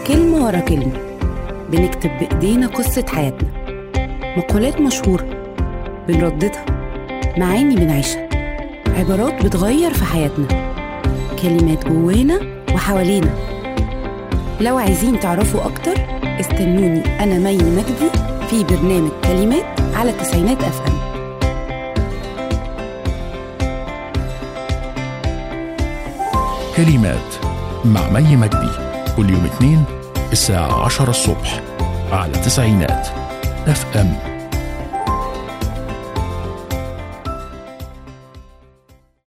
كلمة ورا كلمة بنكتب بإيدينا قصة حياتنا مقولات مشهورة بنرددها معاني بنعيشها عبارات بتغير في حياتنا كلمات جوانا وحوالينا لو عايزين تعرفوا أكتر استنوني أنا مي مجدي في برنامج كلمات على تسعينات أف أم كلمات مع مي مجدي كل يوم اثنين الساعة عشرة الصبح على تسعينات اف ام